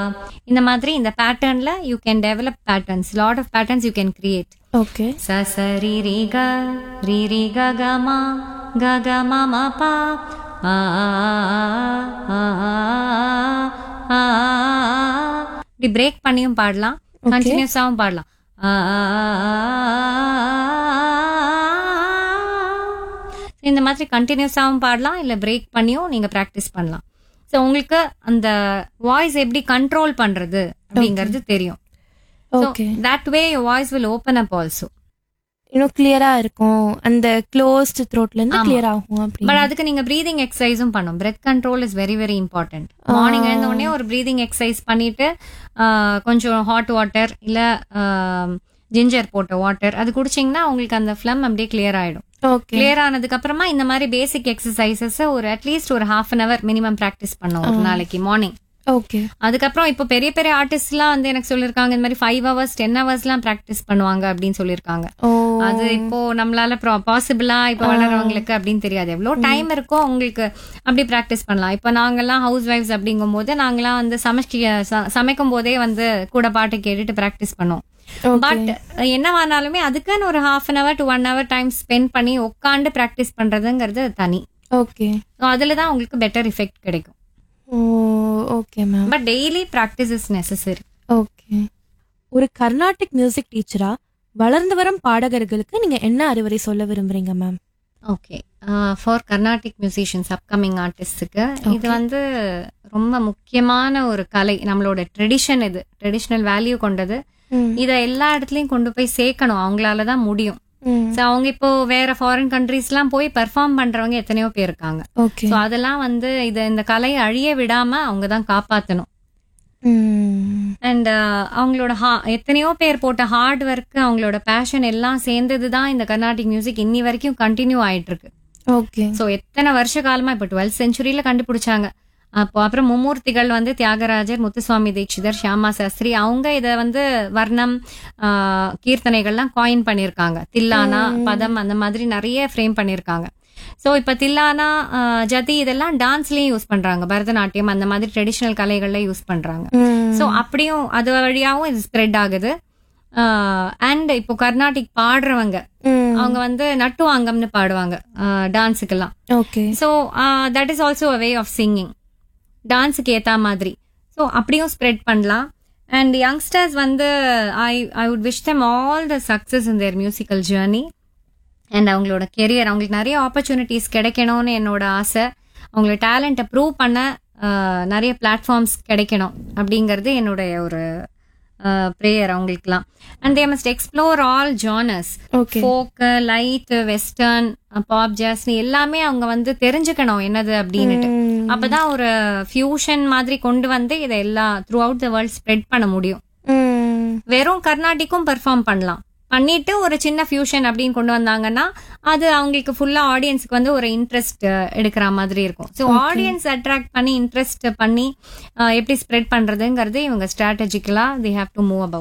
இந்த மாதிரி இந்த பேட்டர்ன்ல you can develop patterns lot of patterns you can create okay ச ச ரி ரி க ரி ரி க க மா க க ம ம பா ஆ ஆ, ஆ, ஆ, ஆ, ஆ. இப்படி பிரேக் பண்ணியும் பாடலாம் கண்டினியூஸாவும் பாடலாம் ஆ, ஆ, ஆ, ஆ. இந்த மாதிரி கண்டினியூஸாவும் பாடலாம் இல்ல பிரேக் பண்ணியும் நீங்க ப்ராக்டிஸ் பண்ணலாம் ஸோ உங்களுக்கு அந்த வாய்ஸ் எப்படி கண்ட்ரோல் பண்றது அப்படிங்கிறது தெரியும் okay that way voice will open up also இன்னும் கிளியரா இருக்கும் அந்த க்ளோஸ்ட் த்ரோட்ல இருந்து ஆமா. கிளியர் ஆகும் அப்படி பட் அதுக்கு நீங்க ப்ரீதிங் எக்ஸசைஸும் பண்ணும் breath control is very very important morning எழுந்த உடனே ஒரு ப்ரீதிங் எக்ஸசைஸ் பண்ணிட்டு ஆஹ், கொஞ்சம் ஹாட் வாட்டர் இல்ல ஜிஞ்சர் போட்ட வாட்டர் அது குடிச்சீங்கன்னா உங்களுக்கு அந்த ஃபிளம் அப்படியே கிளியர் ஆயிடும் ஓகே கிளியர் ஆனதுக்கு அப்புறமா இந்த மாதிரி பேசிக் எக்ஸசைசஸ் ஒரு அட்லீஸ்ட் ஒரு half an hour minimum practice பண்ணும் ஒரு நாளைக்கு மார்னிங் ஓகே அதுக்கப்புறம் இப்போ பெரிய பெரிய ஆர்டிஸ்ட்லாம் வந்து எனக்கு சொல்லியிருக்காங்க இந்த மாதிரி ஃபைவ் ஹவர்ஸ் டென் ஹவர்ஸ்லாம் ப்ராக்டிஸ் பண்ணுவாங்க அப்படின்னு சொல்லியிருக்காங்க ஓ அது இப்போ நம்மளால பாசிபிளா இப்போ வளர்றவங்களுக்கு அப்படின்னு தெரியாது எவ்வளவு டைம் இருக்கோ உங்களுக்கு அப்படி பிராக்டிஸ் பண்ணலாம் இப்போ நாங்கெல்லாம் ஹவுஸ் ஒய்ஃப்ஸ் அப்படிங்கும் போது நாங்கெல்லாம் வந்து சமைக்க ச- சமைக்கும் போதே வந்து கூட பாட்டு கேட்டுட்டு பிராக்டிஸ் பண்ணோம் பட் என்னவானாலுமே அதுக்குன்னு ஒரு half an hour to one hour time spend பண்ணி உட்காந்து பிராக்டிஸ் பண்றதுங்கிறது தனி ஓகே ஸோ அதுல தான் உங்களுக்கு பெட்டர் எஃபெக்ட் கிடைக்கும் oh okay ma'am but daily practice is necessary okay ஒரு கர்நாடிக் மியூசிக் டீச்சரா வளர்ந்து வரும் பாடகர்களுக்கு நீங்க என்ன அறிவுரை சொல்ல விரும்புறீங்க ma'am okay for Carnatic musicians upcoming ஆர்டிஸ்டுக்கு இது வந்து ரொம்ப முக்கியமான ஒரு கலை நம்மளோட ட்ரெடிஷன் இது ட்ரெடிஷ்னல் வேல்யூ கொண்டது இதை எல்லா இடத்துலயும் கொண்டு போய் சேர்க்கணும் அவங்களால தான் முடியும் So, அவங்க இப்போ வேற ஃபாரின் கண்ட்ரீஸ்லாம் போய் பெர்ஃபார்ம் பண்றவங்க எத்தனையோ பேர் இருக்காங்க ஓகே ஸோ அதெல்லாம் வந்து இதை இந்த கலையை அழிய விடாம அவங்க தான் காப்பாற்றணும் அண்ட் அவங்களோட ha- எத்தனையோ பேர் போட்ட ஹார்ட் ஒர்க் அவங்களோட பேஷன் எல்லாம் சேர்ந்தது தான் இந்த கர்நாடிக் மியூசிக் இன்னி வரைக்கும் கண்டினியூ ஆயிட்டு இருக்கு ஓகே ஸோ எத்தனை வருஷ காலமா இப்போ டுவெல்த் செஞ்சுரியில கண்டுபிடிச்சாங்க அப்போ அப்புறம் மும்மூர்த்திகள் வந்து தியாகராஜர் முத்துசுவாமி தீட்சிதர் ஷியாமா சாஸ்திரி அவங்க இதை வந்து வர்ணம் ஆஹ், கீர்த்தனைகள்லாம் காயின் பண்ணியிருக்காங்க தில்லானா பதம் அந்த மாதிரி நிறைய ஃப்ரேம் பண்ணியிருக்காங்க ஸோ இப்போ தில்லானா ஆஹ், ஜதி இதெல்லாம் டான்ஸ்லயும் யூஸ் பண்றாங்க பரதநாட்டியம் அந்த மாதிரி ட்ரெடிஷ்னல் கலைகள்ல யூஸ் பண்றாங்க ஸோ அப்படியும் அது வழியாவும் இது ஸ்ப்ரெட் ஆகுது அண்ட் இப்போ கர்நாடிக் பாடுறவங்க அவங்க வந்து நட்டுவாங்கம்னு பாடுவாங்க டான்ஸுக்கெல்லாம் okay so that is also a way of singing டான்ஸுக்கு ஏற்ற மாதிரி ஸோ அப்படியும் ஸ்ப்ரெட் பண்ணலாம் அண்ட் யங்ஸ்டர்ஸ் வந்து I I would wish them all the success in their musical journey and அவங்களோட கெரியர் அவங்களுக்கு நிறைய ஆப்பர்ச்சுனிட்டிஸ் கிடைக்கணும்னு என்னோட ஆசை அவங்களோட டேலண்ட்டை ப்ரூவ் பண்ண ஆஹ், நிறைய பிளாட்ஃபார்ம்ஸ் கிடைக்கணும் அப்படிங்கிறது என்னுடைய ஒரு ப்ரேயர் அவங்களுக்குலாம் and they must explore all genres okay folk light western pop ஜாஸ்னி எல்லாமே அவங்க வந்து தெரிஞ்சுக்கணும் என்னது அப்படின்னுட்டு அப்பதான் ஒரு ஃபியூஷன் மாதிரி கொண்டு வந்து இதை எல்லா throughout the world spread பண்ண முடியும் வெறும் கர்நாடிக்கும் பெர்ஃபார்ம் பண்ணலாம் பண்ணிட்டு ஒரு சின்ன ஃபியூஷன் அப்படின்னு கொண்டு வந்தாங்கன்னா அது அவங்களுக்கு ஃபுல்லா ஆடியன்ஸ்க்கு வந்து ஒரு இன்ட்ரெஸ்ட் எடுக்கிற மாதிரி இருக்கும் ஸோ ஆடியன்ஸ் அட்ராக்ட் பண்ணி இன்ட்ரெஸ்ட் பண்ணி அஹ், எப்படி ஸ்ப்ரெட் பண்றதுங்கிறது இவங்க ஸ்ட்ராட்டஜிக்கலா they have to move about